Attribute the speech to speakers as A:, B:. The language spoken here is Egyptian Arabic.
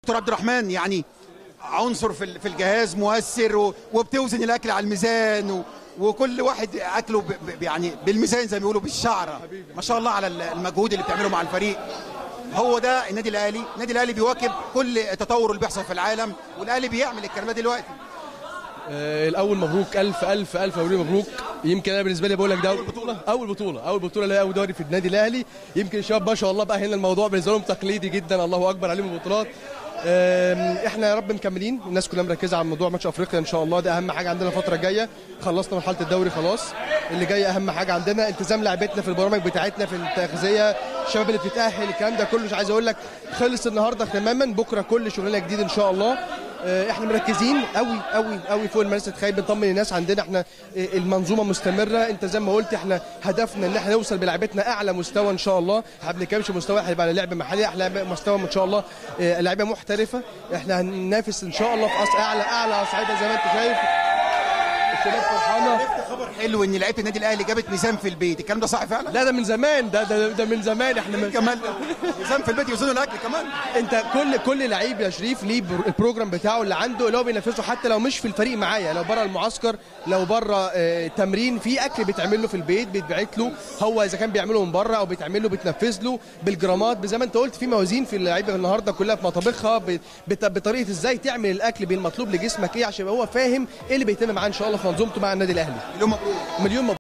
A: دكتور عبد الرحمن يعني عنصر في ال- في الجهاز مؤثر و- وبتوزن الاكل على الميزان و- وكل واحد اكله ب- ب- يعني بالميزان زي ما بيقولوا بالشعره ما شاء الله على ال- المجهود اللي بتعمله مع الفريق هو ده النادي الاهلي النادي الاهلي بيواكب كل التطور اللي بيحصل في العالم والاهلي بيعمل الكلام ده دلوقتي
B: آه، الاول مبروك الف الف الف مبروك مبروك يمكن انا بالنسبه لي بقول لك ده اول بطوله اول بطوله اول بطوله ليا اول دوري في النادي الاهلي يمكن الشباب ما شاء الله بقى هنا الموضوع بالنسبه لهم تقليدي جدا الله اكبر عليهم البطولات آم، احنا يا رب مكملين الناس كلها مركزه على موضوع ماتش افريقيا ان شاء الله ده اهم حاجه عندنا الفتره الجايه خلصنا مرحله الدوري خلاص اللي جاي اهم حاجه عندنا التزام لعبتنا في البرامج بتاعتنا في التغذيه الشباب اللي بتتاهل الكلام ده كله مش عايز اقول لك خلص النهارده تماما بكره كل شغلنا جديد ان شاء الله آه، احنا مركزين قوي قوي قوي فوق المدرسه تخيل بنطمن الناس عندنا احنا آه، المنظومه مستمره انت زي ما قلت احنا هدفنا ان احنا نوصل بلعبتنا اعلى مستوى ان شاء الله احنا ما بنتكلمش مستوى هيبقى على لعب محلي احنا مستوى ان شاء الله آه، لعيبه محترفه احنا هننافس ان شاء الله في أص- اعلى اعلى اصعده زي ما انت شايف الشباب فرحانه
A: عرفت خبر حلو ان لعيبه النادي الاهلي جابت ميزان في البيت الكلام ده صح فعلا
B: لا ده من زمان ده ده, ده من زمان احنا من
A: كمان ميزان في البيت يوزنوا الاكل كمان
B: انت كل كل لعيب يا شريف ليه بر- البروجرام بتاعه اللي عنده اللي هو بينفذه حتى لو مش في الفريق معايا لو بره المعسكر لو بره آه، تمرين في اكل بيتعمل له في البيت بيتبعت له هو اذا كان بيعمله من بره او بيتعمل له بيتنفذ له بالجرامات زي ما انت قلت في موازين في اللعيبه النهارده كلها في مطابخها ب- بت- بطريقه ازاي تعمل الاكل بالمطلوب لجسمك ايه عشان يبقى هو فاهم ايه اللي بيتم معاه ان شاء الله في منظومته مع النادي الاهلي
A: اليوم مبروك
B: مليون مبروك